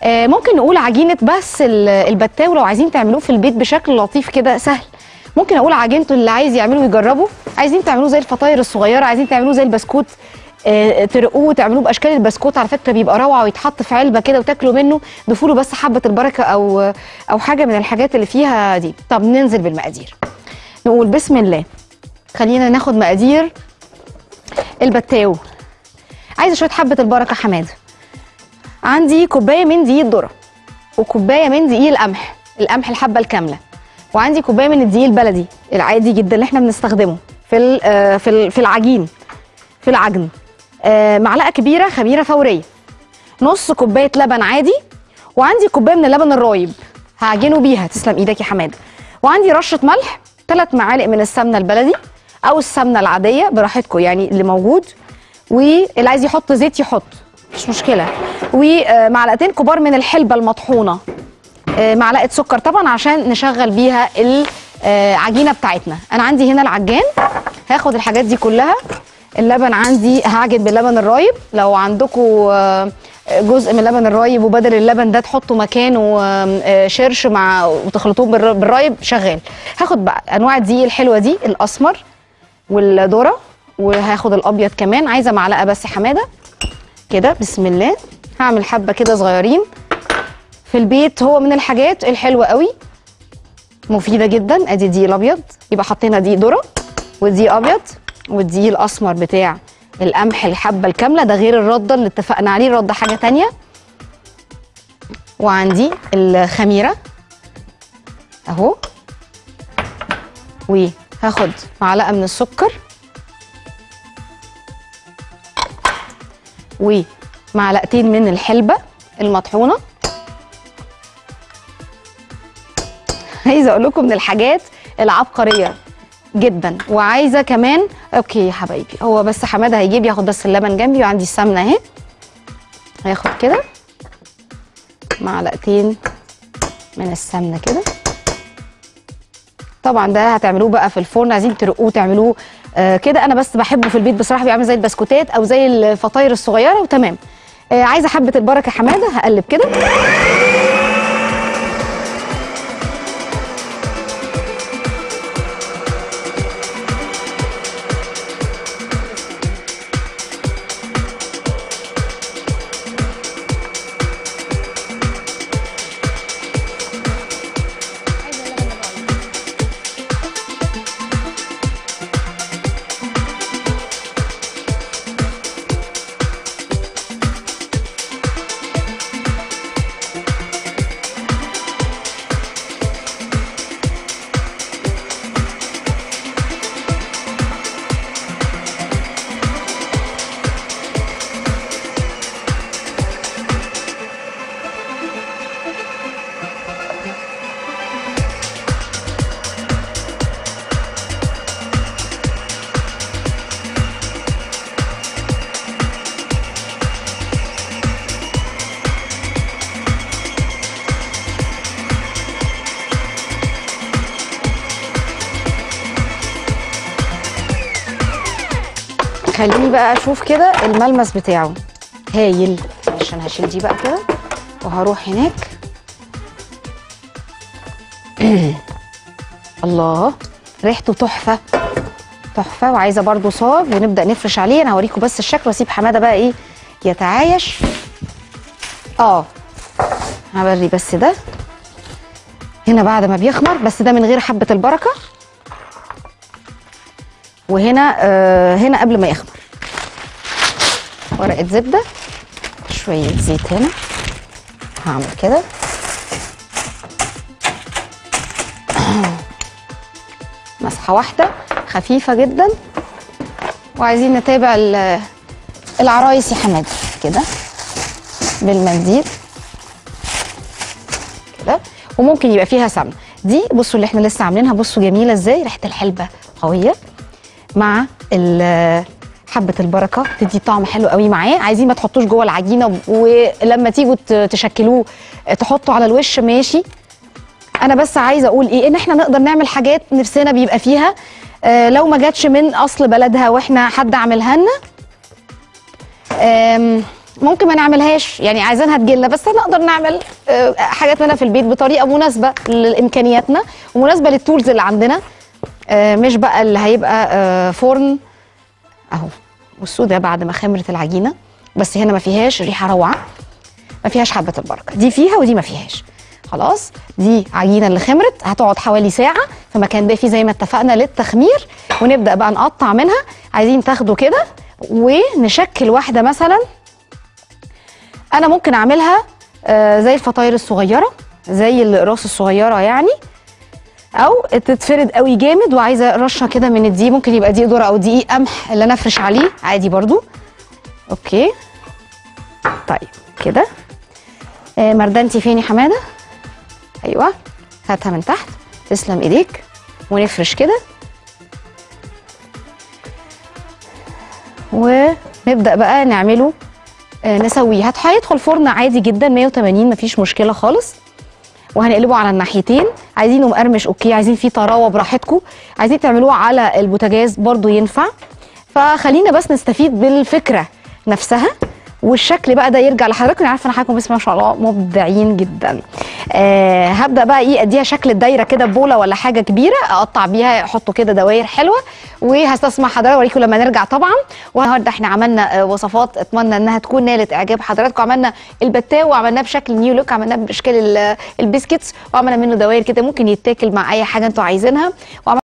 آه ممكن نقول عجينه بس ال- البتاو لو عايزين تعملوه في البيت بشكل لطيف كده سهل ممكن اقول عجينته اللي عايز يعمله ويجربه عايزين تعملوه زي الفطاير الصغيره عايزين تعملوه زي البسكوت آه، ترقوه وتعملوه باشكال البسكوت على فكره بيبقى روعه ويتحط في علبه كده وتاكلوا منه ضيفوا له بس حبه البركه او او حاجه من الحاجات اللي فيها دي طب ننزل بالمقادير نقول بسم الله خلينا ناخد مقادير البتاو عايزه شويه حبه البركه حماده عندي كوبايه من دقيق الذره وكوبايه من دقيق القمح القمح الحبه الكامله وعندي كوبايه من الدقيق البلدي العادي جدا اللي احنا بنستخدمه في ال- آه، في ال- في العجين في العجن آه، معلقه كبيره خميره فوريه نص كوبايه لبن عادي وعندي كوبايه من اللبن الرايب هعجنه بيها تسلم ايدك يا حماده وعندي رشه ملح ثلاث معالق من السمنه البلدي او السمنه العاديه براحتكم يعني اللي موجود واللي عايز يحط زيت يحط مش مشكله ومعلقتين كبار من الحلبه المطحونه آه، معلقه سكر طبعا عشان نشغل بيها العجينه بتاعتنا انا عندي هنا العجان هاخد الحاجات دي كلها اللبن عندي هعجن باللبن الرايب لو عندكم آه، جزء من اللبن الرايب وبدل اللبن ده تحطوا مكانه آه، شرش مع وتخلطوه بالر- بالرايب شغال هاخد بقى انواع الدقيق الحلوه دي الاسمر والذره وهاخد الابيض كمان عايزه معلقه بس حماده كده بسم الله هعمل حبه كده صغيرين في البيت هو من الحاجات الحلوه قوي مفيده جدا ادي دقيق الابيض يبقى حطينا دقيق ذره ودقيق ابيض والدقيق الاسمر بتاع القمح الحبه الكامله ده غير الرده اللي اتفقنا عليه الرده حاجه تانية وعندي الخميره اهو وهاخد معلقه من السكر ومعلقتين من الحلبه المطحونه عايزه اقول لكم من الحاجات العبقريه جدا وعايزه كمان اوكي يا حبايبي هو بس حماده هيجيب ياخد بس اللبن جنبي وعندي السمنه اهي هياخد كده معلقتين من السمنه كده طبعا ده هتعملوه بقى في الفرن عايزين ترقوه تعملوه آه كده انا بس بحبه في البيت بصراحه بيعمل زي البسكوتات او زي الفطاير الصغيره وتمام آه عايزه حبه البركه حماده هقلب كده خليني بقى اشوف كده الملمس بتاعه هايل عشان هشيل دي بقى كده وهروح هناك الله ريحته تحفه تحفه وعايزه برضو صاج ونبدا نفرش عليه انا هوريكم بس الشكل واسيب حماده بقى ايه يتعايش اه هوري بس ده هنا بعد ما بيخمر بس ده من غير حبه البركه وهنا آه هنا قبل ما يخمر ورقه زبده شويه زيت هنا هعمل كده مسحه واحده خفيفه جدا وعايزين نتابع ال- العرايس يا حماده كده بالمنديل كده وممكن يبقى فيها سمنه دي بصوا اللي احنا لسه عاملينها بصوا جميله ازاي ريحه الحلبه قويه مع ال- حبه البركه تدي طعم حلو قوي معاه عايزين ما تحطوش جوه العجينه ولما تيجوا ت- تشكلوه تحطوا على الوش ماشي انا بس عايزه اقول ايه ان احنا نقدر نعمل حاجات نفسنا بيبقى فيها آه لو ما جاتش من اصل بلدها واحنا حد عاملها لنا آم، ممكن ما نعملهاش يعني عايزينها تجيلنا بس هنقدر نعمل آه، حاجات منها في البيت بطريقه مناسبه لامكانياتنا ومناسبه للتولز اللي عندنا آه، مش بقى اللي هيبقى آه، فرن اهو بصوا ده بعد ما خمرت العجينه بس هنا ما فيهاش ريحه روعه ما فيهاش حبه البركه دي فيها ودي ما فيهاش خلاص دي عجينه اللي خمرت هتقعد حوالي ساعه في مكان دافي زي ما اتفقنا للتخمير ونبدا بقى نقطع منها عايزين تاخدوا كده ونشكل واحده مثلا انا ممكن اعملها آه، زي الفطاير الصغيره زي الاقراص الصغيره يعني او تتفرد قوي جامد وعايزه رشه كده من الدقيق ممكن يبقى دقيق ذره او دقيق قمح اللي انا افرش عليه عادي برضو اوكي طيب كده آه، مردانتي فين يا حماده ايوه هاتها من تحت تسلم ايديك ونفرش كده ونبدا بقى نعمله آه، نسويه هت- هيدخل فرن عادي جدا 180 مفيش مشكله خالص وهنقلبه على الناحيتين عايزينه مقرمش اوكي عايزين فيه طراوه براحتكم عايزين تعملوه على البوتاجاز برضو ينفع فخلينا بس نستفيد بالفكره نفسها والشكل بقى ده يرجع لحضراتكم أنا عارفه ان حضراتكم بسم الله ما شاء الله مبدعين جدا آه هبدا بقى ايه اديها شكل الدايره كده بوله ولا حاجه كبيره اقطع بيها احطوا كده دواير حلوه وهستسمع حضرتك اوريكم لما نرجع طبعا والنهارده احنا عملنا آه، وصفات اتمنى انها تكون نالت اعجاب حضراتكم عملنا البتاو وعملناه بشكل نيو لوك عملناه باشكال ال- البسكتس وعملنا منه دواير كده ممكن يتاكل مع اي حاجه انتوا عايزينها وعملنا